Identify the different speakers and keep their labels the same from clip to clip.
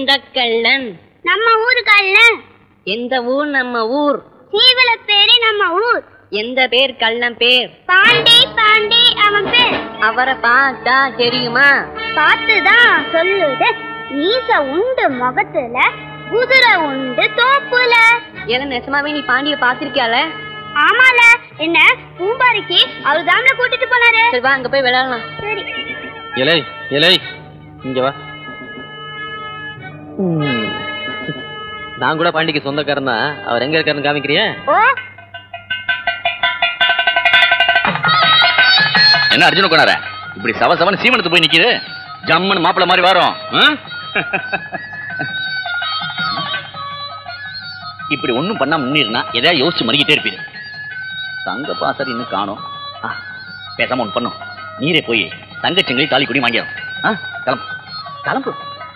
Speaker 1: எந்த கள்ளன்
Speaker 2: நம்ம ஊரு கள்ளன்
Speaker 1: எந்த ஊர் நம்ம ஊர்
Speaker 2: சீவல பேரு நம்ம ஊர்
Speaker 1: எந்த பேர் கள்ளன் பேர்
Speaker 2: பாண்டி பாண்டி அவன் பேர்
Speaker 1: அவரை பார்த்தா தெரியுமா
Speaker 2: பார்த்துதான் சொல்லுது மீச உண்டு முகத்துல குதிரை உண்டு தோப்புல
Speaker 1: ஏதோ நெசமாவே நீ பாண்டிய பாத்திருக்கியால
Speaker 2: ஆமால என்ன பூம்பாரிக்கு அவர் தாம்ல கூட்டிட்டு போனாரு
Speaker 1: சரி வா அங்க போய் விளையாடலாம்
Speaker 2: சரி
Speaker 3: இலை இலை இங்க வா ம். நான் கூட பாண்டிக்கு சொந்தக்காரன் தான் அவர் எங்க இருக்காருன்னு காமிக்கிறியா
Speaker 2: ஓ
Speaker 4: என்ன அர்ஜுன கொண்டார இப்படி சவ சவன் சீமனத்து போய் நிக்குது ஜம்முன்னு மாப்பிள்ள மாதிரி வரும் ஆ? இப்படி ஒண்ணும் பண்ணாம முன்னிருந்தா எதையா யோசிச்சு மறிக்கிட்டே இருப்பீரு தங்க பாசர் இன்னும் காணோம் ஆ, பேசாம ஒண்ணு பண்ணும் நீரே போய் தங்கச்செங்கலி தாலி குடி வாங்கிடும் ஆ, கிளம்பு கிளம்பு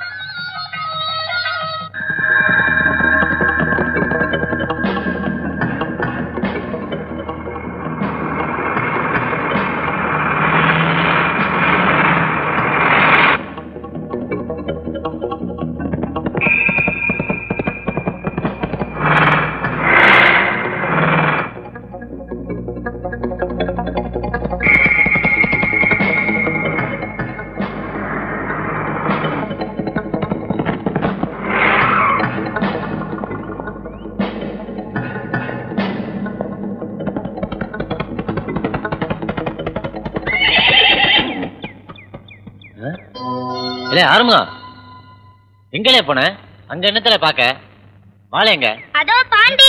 Speaker 3: இல்ல ஆறுமுகம் எங்களே போன அங்க என்னத்துல பாக்க வாழை எங்க
Speaker 2: அதோ பாண்டி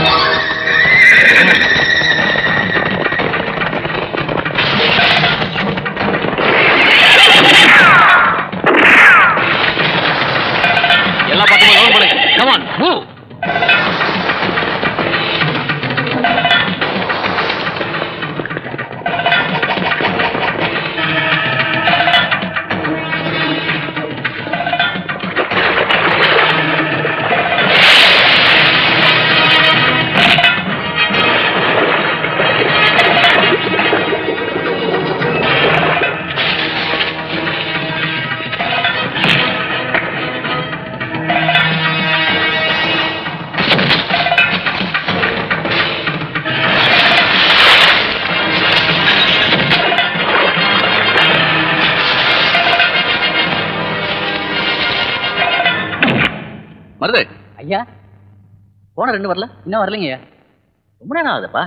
Speaker 4: எல்லா பக்கமும் கவனம் பண்ணுங்க கமான் மூவ் மருது
Speaker 3: ஐயா
Speaker 4: போன ரெண்டு வரல
Speaker 3: இன்னும் வரலைங்க
Speaker 4: ரொம்ப நேரம் ஆகுதுப்பா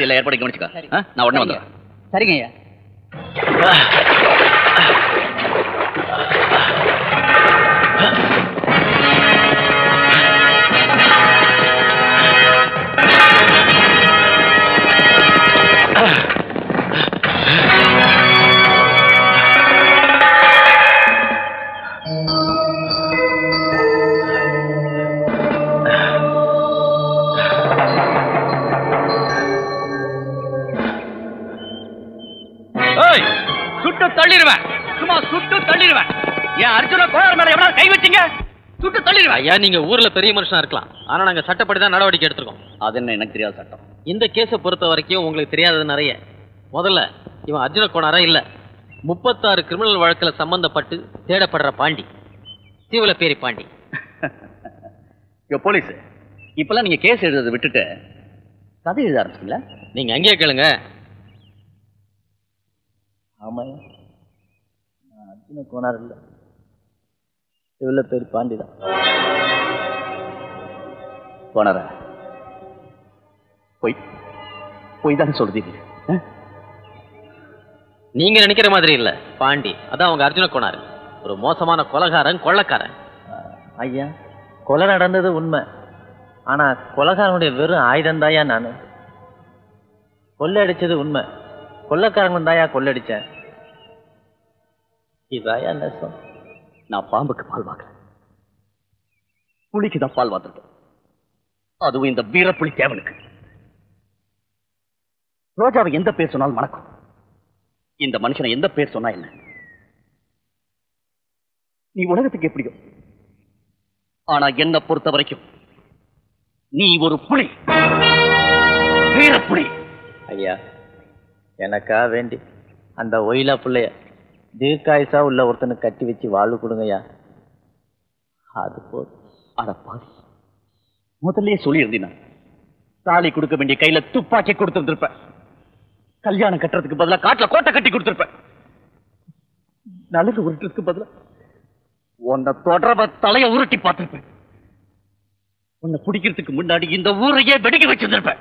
Speaker 4: மீதி எல்லா ஏற்பாடு கவனிச்சுக்க ஆ? நான் உடனே வந்துடுறேன்
Speaker 5: சரிங்க ஐயா
Speaker 4: ஏய் சுட்டு தள்ளிடுவேன் சும்மா சுட்டு தள்ளிடுவேன் என் அர்ஜுன கோளாறு மேல எவ்வளவு கை வச்சீங்க சுட்டு தள்ளிடுவேன்
Speaker 6: ஐயா நீங்க ஊர்ல பெரிய மனுஷனா இருக்கலாம் ஆனா நாங்க சட்டப்படி தான் நடவடிக்கை எடுத்திருக்கோம்
Speaker 4: அது என்ன எனக்கு தெரியாத சட்டம்
Speaker 6: இந்த கேஸை பொறுத்த வரைக்கும் உங்களுக்கு தெரியாதது நிறைய முதல்ல இவன் அர்ஜுன கோணாரா இல்ல முப்பத்தாறு கிரிமினல் வழக்குல சம்பந்தப்பட்டு தேடப்படுற பாண்டி தீவலப்பேரி பாண்டி
Speaker 4: யோ போலீஸ் இப்பெல்லாம் நீங்க கேஸ் எழுதுறதை விட்டுட்டு கதை எழுத ஆரம்பிச்சிங்களா
Speaker 6: நீங்க அங்கேயே கேளுங்க
Speaker 5: ஆமாய்யா நான் அர்ஜுன கோனார் இல்லை இவ்வளோ பேர் பாண்டி தான்
Speaker 4: போனார பொய் பொய் தானே சொல்றீங்க ஆ?
Speaker 6: நீங்க நினைக்கிற மாதிரி இல்ல பாண்டி அதான் அவங்க அர்ஜுன கோணாரு ஒரு மோசமான கொலகாரன் கொள்ளக்காரன்
Speaker 5: ஐயா கொலை நடந்தது உண்மை ஆனா கொலைகாரனுடைய வெறும் ஆயுதம் தாயா நான் கொள்ளடிச்சது உண்மை கொள்ளக்காரங்களும் தாயா கொள்ளடிச்சேன் இதாயா நெசம்
Speaker 4: நான் பாம்புக்கு பால் வாக்குறேன் புலிக்கு தான் பால் வாத்துருக்கேன் அதுவும் இந்த வீரப்புலி தேவனுக்கு ரோஜாவை எந்த பேர் சொன்னாலும் மணக்கும் இந்த மனுஷனை எந்த பேர் சொன்னா என்ன நீ உலகத்துக்கு எப்படியோ ஆனா என்ன பொறுத்த வரைக்கும் நீ ஒரு புலி வீரப்புலி
Speaker 5: ஐயா எனக்கா வேண்டி அந்த ஒயிலா பிள்ளைய தீர்க்காயுசா உள்ள ஒருத்தனுக்கு கட்டி வச்சு வாழ்வு கொடுங்கய்யா அது போதும்
Speaker 4: அட பாவி முதல்லயே சொல்லியிருந்தீனா தாலி கொடுக்க வேண்டிய கையில துப்பாக்கி கொடுத்திருந்திருப்பேன் கல்யாணம் கட்டுறதுக்கு பதிலா காட்டுல கோட்டை கட்டி கொடுத்திருப்பேன் நலுங்கு உருட்டுறதுக்கு பதிலா உன்னை தொடர்ப தலைய உருட்டி பார்த்திருப்பேன் உன்னை பிடிக்கிறதுக்கு முன்னாடி இந்த ஊரையே வெடிக்க வச்சிருந்திருப்பேன்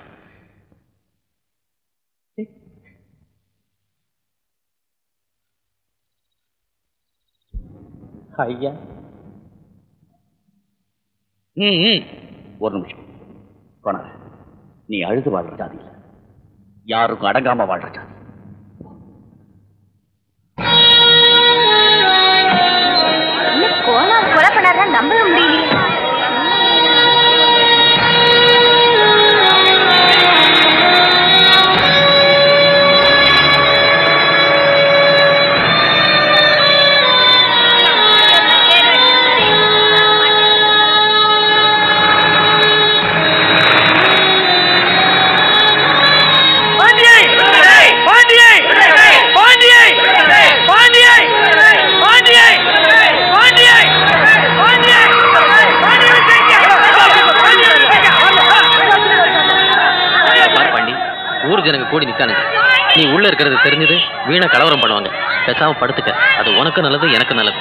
Speaker 5: ஐயா
Speaker 4: ம், ம். ஒரு நிமிஷம் கொணாரு நீ அழுது வாழ்ற ஜாதி இல்ல யாருக்கும் அடங்காம வாழ்ற ஜாதி
Speaker 2: கோனார் கொலை பண்ணாதான் நம்பவே முடியலையே
Speaker 6: பாரு பாண்டி ஊர் ஜனங்க கூடி நிக்கானுங்க நீ உள்ள இருக்கிறது தெரிஞ்சது வீணா கலவரம் பண்ணுவாங்க பேசாம படுத்துக்க அது உனக்கு நல்லது எனக்கு நல்லது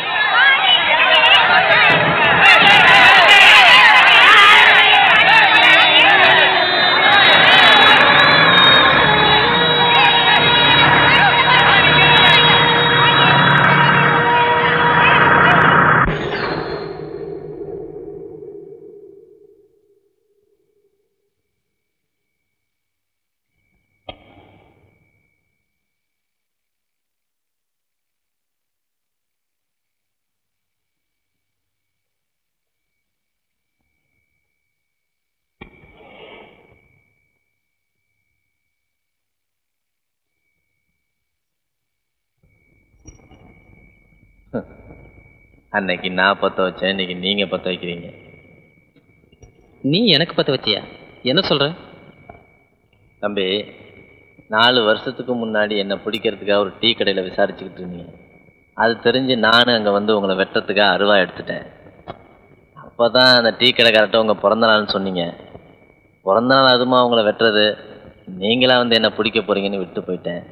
Speaker 5: அன்னைக்கு நான் பத்த வச்சேன் இன்னைக்கு நீங்க பத்த வைக்கிறீங்க
Speaker 6: நீ எனக்கு பத்த வச்சியா என்ன சொல்ற
Speaker 5: தம்பி நாலு வருஷத்துக்கு முன்னாடி என்னை பிடிக்கிறதுக்காக ஒரு டீ கடையில் விசாரிச்சுக்கிட்டு இருந்தீங்க அது தெரிஞ்சு நானும் அங்கே வந்து உங்களை வெட்டுறதுக்காக அருவா எடுத்துட்டேன் அப்போ தான் அந்த டீ கடைக்காரர்கிட்ட உங்கள் பிறந்த நாள்னு சொன்னீங்க பிறந்த நாள் அதுமா உங்களை வெட்டுறது நீங்களா வந்து என்ன பிடிக்க போறீங்கன்னு விட்டு போயிட்டேன்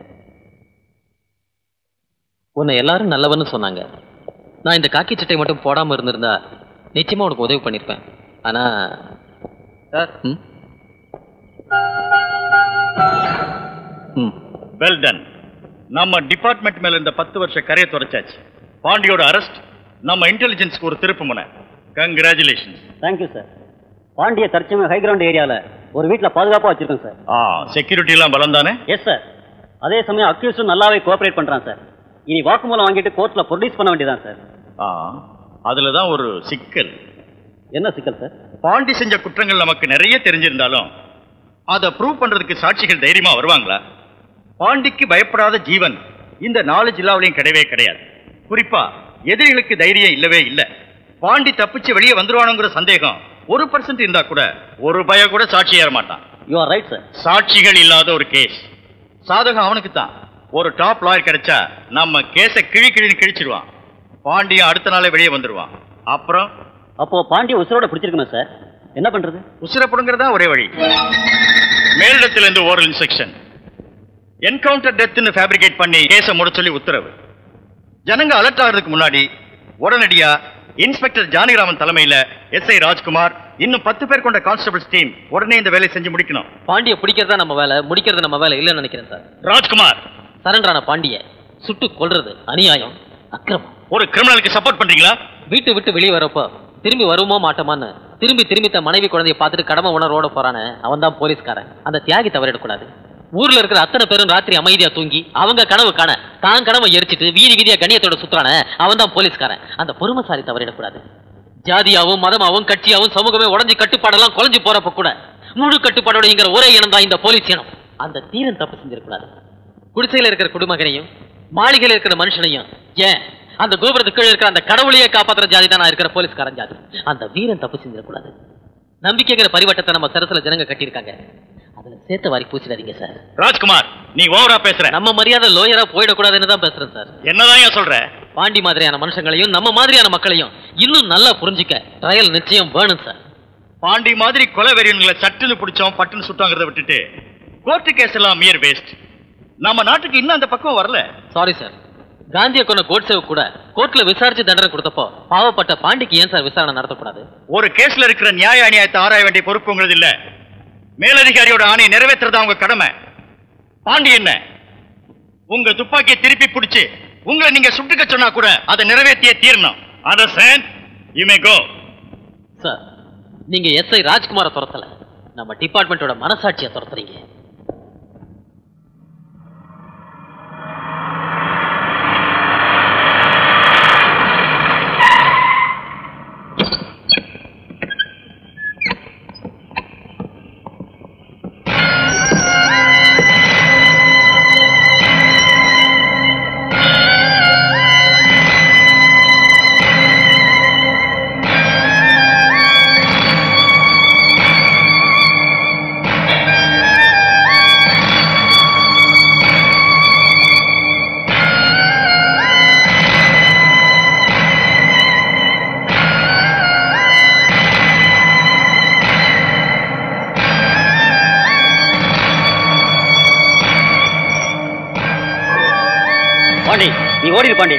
Speaker 6: உன்னை எல்லாரும் நல்லவன்னு சொன்னாங்க நான் இந்த காக்கி சட்டை மட்டும் போடாம இருந்திருந்தா நிச்சயமா உனக்கு உதவி பண்ணிருப்பேன் ஆனா
Speaker 5: சார்
Speaker 6: ம்?
Speaker 4: ம்
Speaker 7: வெல் டன் நம்ம டிபார்ட்மெண்ட் மேல இந்த பத்து வருஷ கரையை துடைச்சாச்சு பாண்டியோட அரெஸ்ட் நம்ம இன்டெலிஜென்ஸ்க்கு ஒரு திருப்பு முனை கங்க்ராச்சுலேஷன்ஸ்
Speaker 8: தேங்க்யூ சார் பாண்டிய தற்சமயம் ஹை கிரவுண்ட் ஏரியாவில் ஒரு வீட்டில் பாதுகாப்பாக வச்சிருக்கோம் சார்
Speaker 7: ஆ செக்யூரிட்டி எல்லாம் பலம் தானே
Speaker 8: எஸ் சார் அதே சமயம் அக்யூஸ்டும் நல்லாவே கோஆப்ரேட் பண்ணுறான் சார் இனி வாக்குமூலம் வாங்கிட்டு கோர்ட்டில் ப்ரொடியூஸ் பண்ண வேண்டியதான் சார்
Speaker 7: ஆ அதுல தான் ஒரு சிக்கல்
Speaker 8: என்ன சிக்கல் சார்
Speaker 7: பாண்டி செஞ்ச குற்றங்கள் நமக்கு நிறைய தெரிஞ்சிருந்தாலும் அதை ப்ரூவ் பண்றதுக்கு சாட்சிகள் தைரியமா வருவாங்களா பாண்டிக்கு பயப்படாத ஜீவன் இந்த நாலேஜ் இல்லாவிலையும் கிடையவே கிடையாது குறிப்பா எதிரிகளுக்கு தைரியம் இல்லவே இல்லை பாண்டி தப்பிச்சு வெளியே வந்துருவானுங்கிற சந்தேகம் ஒரு பர்சன்ட் இருந்தா கூட ஒரு பய கூட சாட்சி ஏற மாட்டான்
Speaker 8: யூ ஆர் ரைட் சார்
Speaker 7: சாட்சிகள் இல்லாத ஒரு கேஸ் சாதகம் அவனுக்கு தான் ஒரு டாப் லாயர் கிடைச்சா நம்ம கேஸை கிழி கிழின்னு கிழிச்சிடுவான் பாண்டியன் அடுத்த நாளே வெளியே வந்துடுவான் அப்புறம்
Speaker 8: அப்போ பாண்டிய உசுரோட பிடிச்சிருக்குமே சார் என்ன பண்றது
Speaker 7: உசிரப்படுங்கிறதா ஒரே வழி மேலிடத்துல இருந்து ஓரல் இன்ஸ்ட்ரக்ஷன் என்கவுண்டர் டெத்னு ஃபேப்ரிகேட் பண்ணி கேஸை முட சொல்லி உத்தரவு ஜனங்க அலர்ட் ஆகிறதுக்கு முன்னாடி உடனடியா இன்ஸ்பெக்டர் ஜானகிராமன் தலைமையில எஸ்ஐ ராஜ்குமார் இன்னும் பத்து பேர் கொண்ட கான்ஸ்டபிள்ஸ் டீம் உடனே இந்த வேலையை செஞ்சு முடிக்கணும்
Speaker 6: பாண்டிய பிடிக்கிறதா நம்ம வேலை முடிக்கிறது நம்ம வேலை இல்லைன்னு நினைக்கிறேன் சார்
Speaker 7: ராஜ்குமார்
Speaker 6: சரண்டரான பாண்டிய சுட்டு கொல்றது அநியாயம் அக்கிரமம்
Speaker 7: ஒரு கிரிமினலுக்கு சப்போர்ட் பண்றீங்களா
Speaker 6: வீட்டை விட்டு வெளியே வரப்போ திரும்பி வருமோ மாட்டோமான்னு திரும்பி திரும்பி தன் மனைவி குழந்தைய பார்த்துட்டு கடமை உணர்வோட போறானே அவன் தான் போலீஸ்காரன் அந்த தியாகி தவறிடக்கூடாது ஊர்ல இருக்கிற அத்தனை பேரும் ராத்திரி அமைதியா தூங்கி அவங்க கனவு காண தான் கனவை எரிச்சிட்டு வீதி வீதியா கண்ணியத்தோட சுத்துறானே அவன் தான் போலீஸ்காரன் அந்த பொறுமைசாலி தவறிடக்கூடாது ஜாதியாவும் மதமாவும் கட்சியாவும் சமூகமே உடஞ்சி கட்டுப்பாடெல்லாம் குறைஞ்சு போறப்ப கூட முழு கட்டுப்பாடோட ஒரே இனம் தான் இந்த போலீஸ் இனம் அந்த தீரன் தப்பு செஞ்சிடக்கூடாது குடிசையில இருக்கிற குடிமகனையும் மாளிகையில இருக்கிற மனுஷனையும் ஏன் அந்த கோபுரத்துக்கு கீழே இருக்கிற அந்த கடவுளையே காப்பாத்துற ஜாதி தான் நான் இருக்கிற போலீஸ்காரன் ஜாதி அந்த வீரன் தப்பு செஞ்சிடக்கூடாது நம்பிக்கைங்கிற பரிவட்டத்தை நம்ம சரசுல ஜனங்க கட்டியிருக்காங்க அதுல சேர்த்த வாரி பூச்சிடாதீங்க சார்
Speaker 7: ராஜ்குமார் நீ ஓவரா பேசுற
Speaker 6: நம்ம மரியாதை லோயரா போயிடக்கூடாதுன்னு தான் பேசுறேன் சார்
Speaker 7: என்னதான் ஏன் சொல்ற
Speaker 6: பாண்டி மாதிரியான மனுஷங்களையும் நம்ம மாதிரியான மக்களையும் இன்னும் நல்லா புரிஞ்சுக்க ட்ரையல் நிச்சயம் வேணும் சார்
Speaker 7: பாண்டி மாதிரி கொலை வெறியன்களை சட்டுன்னு பிடிச்சோம் பட்டுன்னு சுட்டாங்கிறத விட்டுட்டு கோர்ட்டு கேஸ் எல்லாம் மியர் வேஸ்ட் நம்ம நாட்டுக்கு இன்னும் அந்த பக்கம் வரல
Speaker 6: சாரி சார் காந்தியை கொண்ட கோட்சேவு கூட கோர்ட்ல விசாரிச்சு தண்டனை கொடுத்தப்போ பாவப்பட்ட பாண்டிக்கு ஏன் சார் விசாரணை நடத்தக்கூடாது
Speaker 7: ஒரு கேஸ்ல இருக்கிற நியாய அநியாயத்தை ஆராய வேண்டிய பொறுப்பு உங்களது இல்ல மேலதிகாரியோட ஆணையை நிறைவேற்றுறதா உங்க கடமை பாண்டி என்ன உங்க துப்பாக்கியை திருப்பி பிடிச்சு உங்களை நீங்க சுட்டுக்க சொன்னா கூட அதை நிறைவேற்றியே தீரணும் understand you may go
Speaker 6: sir நீங்க எஸ்ஐ ராஜ்குமாரை துரத்தல நம்ம டிபார்ட்மெண்ட்டோட மனசாட்சியை துரத்துறீங்க
Speaker 8: பாண்டி நீ ஓடிடு பாண்டி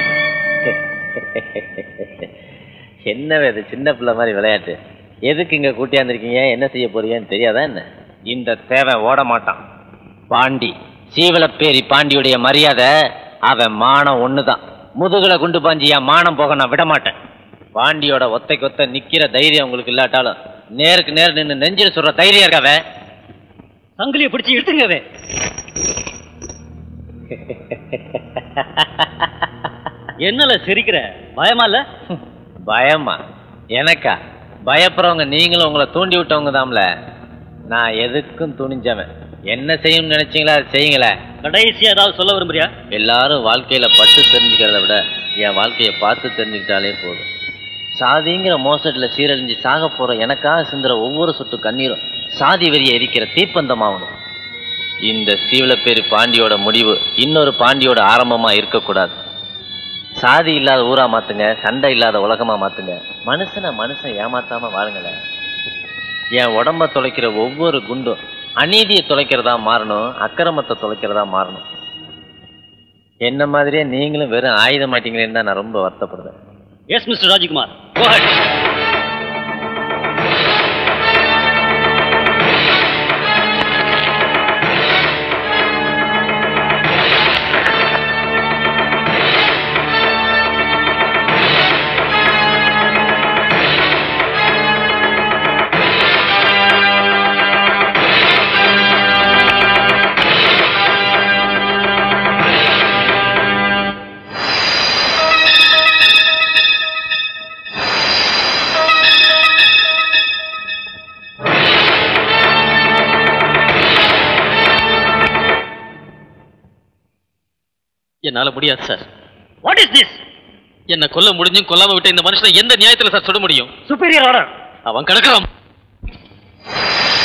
Speaker 5: என்ன இது சின்ன பிள்ளை மாதிரி விளையாட்டு எதுக்கு இங்க கூட்டியாந்துருக்கீங்க என்ன செய்ய போறீங்கன்னு தெரியாதா என்ன இந்த தேவை ஓட மாட்டான் பாண்டி சீவலப்பேரி பாண்டியுடைய மரியாதை அவன் மானம் ஒண்ணுதான் முதுகுல குண்டு பாஞ்சி என் மானம் போக நான் விட மாட்டேன் பாண்டியோட ஒத்தைக்கு ஒத்த நிக்கிற தைரியம் உங்களுக்கு இல்லாட்டாலும் நேருக்கு நேர் நின்னு நெஞ்சில் சொல்ற தைரியம் இருக்காவே
Speaker 8: சங்கிலியை பிடிச்சி இழுத்துங்கவே என்னல சிரிக்கிற பயமா இல்ல
Speaker 5: பயமா எனக்கா பயப்படுறவங்க நீங்களும் உங்களை தூண்டி விட்டவங்க தான்ல நான் எதுக்கும் துணிஞ்சவன் என்ன செய்யணும்னு நினைச்சீங்களா அதை செய்யுங்களேன்
Speaker 8: கடைசியா ஏதாவது சொல்ல விரும்புறியா
Speaker 5: எல்லாரும் வாழ்க்கையில பட்டு தெரிஞ்சுக்கிறத விட என் வாழ்க்கையை பார்த்து தெரிஞ்சுக்கிட்டாலே போதும் சாதிங்கிற மோசடில சீரழிஞ்சு சாக போற எனக்காக சிந்துற ஒவ்வொரு சொட்டு கண்ணீரும் சாதி வெறியை எரிக்கிற தீப்பந்தமாகணும் இந்த சீவலப்பேரி பாண்டியோட முடிவு இன்னொரு பாண்டியோட ஆரம்பமா இருக்கக்கூடாது சாதி இல்லாத ஊரா மாத்துங்க சண்டை இல்லாத உலகமா மாத்துங்க மனுஷனை மனுஷன் ஏமாத்தாம வாழுங்களேன் என் உடம்ப தொலைக்கிற ஒவ்வொரு குண்டும் அநீதியை தொலைக்கிறதா மாறணும் அக்கிரமத்தை தொலைக்கிறதா மாறணும் என்ன மாதிரியே நீங்களும் வெறும் ஆயுதம் மாட்டீங்களேன்னு தான் நான் ரொம்ப வருத்தப்படுறேன்
Speaker 8: yes mister Rajkumar Go ahead.
Speaker 6: என்னால முடியாது சார்
Speaker 8: வாட் இஸ் திஸ்
Speaker 6: என்ன கொல்ல முடிஞ்சும் கொல்லாம விட்ட இந்த மனுஷனை எந்த நியாயத்துல சார் சுட முடியும்
Speaker 8: சுப்பீரியர் ஆர்டர்
Speaker 6: அவன் கிடக்குறான்